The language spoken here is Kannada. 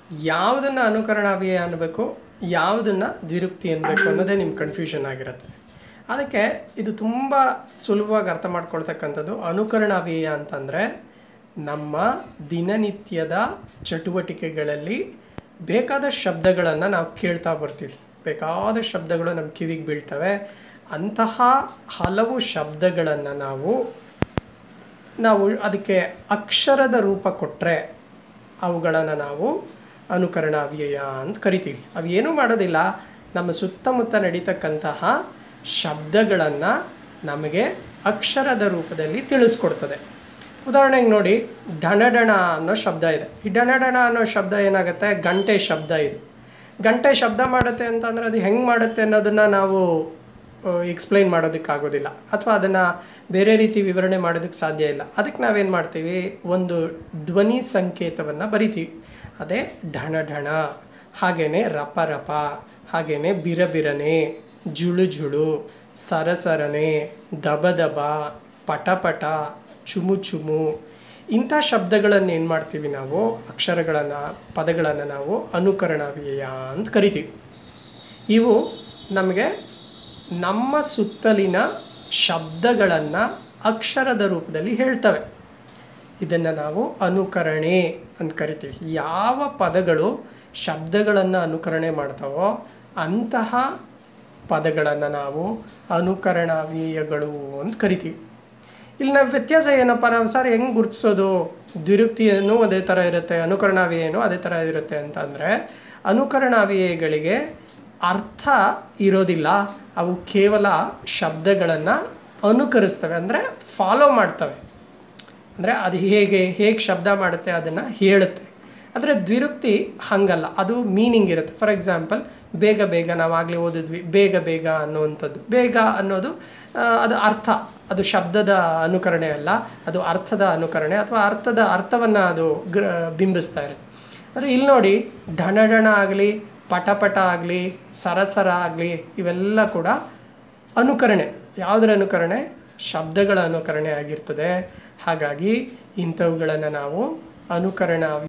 ಯಾವುದನ್ನು ಅನುಕರಣಾವ್ಯಯ ಅನ್ನಬೇಕು ಯಾವುದನ್ನು ದ್ವಿರುಕ್ತಿ ಅನ್ನಬೇಕು ಅನ್ನೋದೇ ನಿಮ್ಮ ಕನ್ಫ್ಯೂಷನ್ ಆಗಿರುತ್ತೆ ಅದಕ್ಕೆ ಇದು ತುಂಬ ಸುಲಭವಾಗಿ ಅರ್ಥ ಮಾಡ್ಕೊಳ್ತಕ್ಕಂಥದ್ದು ಅನುಕರಣಾವ್ಯಯ ಅಂತಂದರೆ ನಮ್ಮ ದಿನನಿತ್ಯದ ಚಟುವಟಿಕೆಗಳಲ್ಲಿ ಬೇಕಾದ ಶಬ್ದಗಳನ್ನು ನಾವು ಕೇಳ್ತಾ ಬರ್ತೀವಿ ಬೇಕಾದ ಶಬ್ದಗಳು ನಮ್ಮ ಕಿವಿಗೆ ಬೀಳ್ತವೆ ಅಂತಹ ಹಲವು ಶಬ್ದಗಳನ್ನು ನಾವು ನಾವು ಅದಕ್ಕೆ ಅಕ್ಷರದ ರೂಪ ಕೊಟ್ಟರೆ ಅವುಗಳನ್ನು ನಾವು ಅನುಕರಣಾವ್ಯಯ ಅಂತ ಕರಿತೀವಿ ಅವು ಏನೂ ಮಾಡೋದಿಲ್ಲ ನಮ್ಮ ಸುತ್ತಮುತ್ತ ನಡೀತಕ್ಕಂತಹ ಶಬ್ದಗಳನ್ನು ನಮಗೆ ಅಕ್ಷರದ ರೂಪದಲ್ಲಿ ತಿಳಿಸ್ಕೊಡ್ತದೆ ಉದಾಹರಣೆಗೆ ನೋಡಿ ಡಣಡಣ ಅನ್ನೋ ಶಬ್ದ ಇದೆ ಈ ಡಣಡಣ ಅನ್ನೋ ಶಬ್ದ ಏನಾಗುತ್ತೆ ಗಂಟೆ ಶಬ್ದ ಇದು ಗಂಟೆ ಶಬ್ದ ಮಾಡುತ್ತೆ ಅಂತಂದರೆ ಅದು ಹೆಂಗೆ ಮಾಡುತ್ತೆ ಅನ್ನೋದನ್ನು ನಾವು ಎಕ್ಸ್ಪ್ಲೈನ್ ಮಾಡೋದಕ್ಕಾಗೋದಿಲ್ಲ ಅಥವಾ ಅದನ್ನು ಬೇರೆ ರೀತಿ ವಿವರಣೆ ಮಾಡೋದಕ್ಕೆ ಸಾಧ್ಯ ಇಲ್ಲ ಅದಕ್ಕೆ ನಾವೇನು ಮಾಡ್ತೀವಿ ಒಂದು ಧ್ವನಿ ಸಂಕೇತವನ್ನು ಬರಿತೀವಿ ಅದೇ ಢಣ ಢಣ ಹಾಗೆಯೇ ರಪ ರಪ ಹಾಗೆಯೇ ಬಿರಬಿರನೆ ಜುಳು ಜುಳು ಸರಸರನೆ ದಬ ದಬ ಪಟ ಪಟ ಚುಮು ಚುಮು ಇಂಥ ಶಬ್ದಗಳನ್ನು ಏನು ಮಾಡ್ತೀವಿ ನಾವು ಅಕ್ಷರಗಳನ್ನು ಪದಗಳನ್ನು ನಾವು ಅನುಕರಣವ್ಯಯ ಅಂತ ಕರಿತೀವಿ ಇವು ನಮಗೆ ನಮ್ಮ ಸುತ್ತಲಿನ ಶಬ್ದಗಳನ್ನು ಅಕ್ಷರದ ರೂಪದಲ್ಲಿ ಹೇಳ್ತವೆ ಇದನ್ನು ನಾವು ಅನುಕರಣೆ ಅಂತ ಕರಿತೀವಿ ಯಾವ ಪದಗಳು ಶಬ್ದಗಳನ್ನು ಅನುಕರಣೆ ಮಾಡ್ತಾವೋ ಅಂತಹ ಪದಗಳನ್ನು ನಾವು ಅನುಕರಣಾವ್ಯಯಗಳು ಅಂತ ಕರಿತೀವಿ ಇಲ್ಲಿ ನಾವು ವ್ಯತ್ಯಾಸ ಏನಪ್ಪ ನಾವು ಸರ್ ಹೆಂಗೆ ಗುರುತಿಸೋದು ದ್ವಿರುಕ್ತಿಯನ್ನು ಅದೇ ಥರ ಇರುತ್ತೆ ಅನುಕರಣಾವ್ಯಯನೂ ಅದೇ ಥರ ಇರುತ್ತೆ ಅಂತಂದರೆ ಅನುಕರಣಾವ್ಯಯಗಳಿಗೆ ಅರ್ಥ ಇರೋದಿಲ್ಲ ಅವು ಕೇವಲ ಶಬ್ದಗಳನ್ನು ಅನುಕರಿಸ್ತವೆ ಅಂದರೆ ಫಾಲೋ ಮಾಡ್ತವೆ ಅಂದರೆ ಅದು ಹೇಗೆ ಹೇಗೆ ಶಬ್ದ ಮಾಡುತ್ತೆ ಅದನ್ನು ಹೇಳುತ್ತೆ ಆದರೆ ದ್ವಿರುಕ್ತಿ ಹಾಗಲ್ಲ ಅದು ಮೀನಿಂಗ್ ಇರುತ್ತೆ ಫಾರ್ ಎಕ್ಸಾಂಪಲ್ ಬೇಗ ಬೇಗ ನಾವು ಆಗಲೇ ಓದಿದ್ವಿ ಬೇಗ ಬೇಗ ಅನ್ನುವಂಥದ್ದು ಬೇಗ ಅನ್ನೋದು ಆ, ಅದು ಅರ್ಥ ಅದು ಶಬ್ದದ ಅನುಕರಣೆ ಅಲ್ಲ ಅದು ಅರ್ಥದ ಅನುಕರಣೆ ಅಥವಾ ಅರ್ಥದ ಅರ್ಥವನ್ನು ಅದು ಗ್ರ ಬಿಂಬಿಸ್ತಾ ಇರುತ್ತೆ ಆದರೆ ಇಲ್ಲಿ ನೋಡಿ ಢಣ ಢಣ ಆಗಲಿ ಪಟಪಟ ಆಗಲಿ ಸರಸರ ಆಗಲಿ ಇವೆಲ್ಲ ಕೂಡ ಅನುಕರಣೆ ಯಾವುದರ ಅನುಕರಣೆ ಶಬ್ದಗಳ ಅನುಕರಣೆ ಆಗಿರ್ತದೆ ಹಾಗಾಗಿ ಇಂಥವುಗಳನ್ನು ನಾವು ಅನುಕರಣ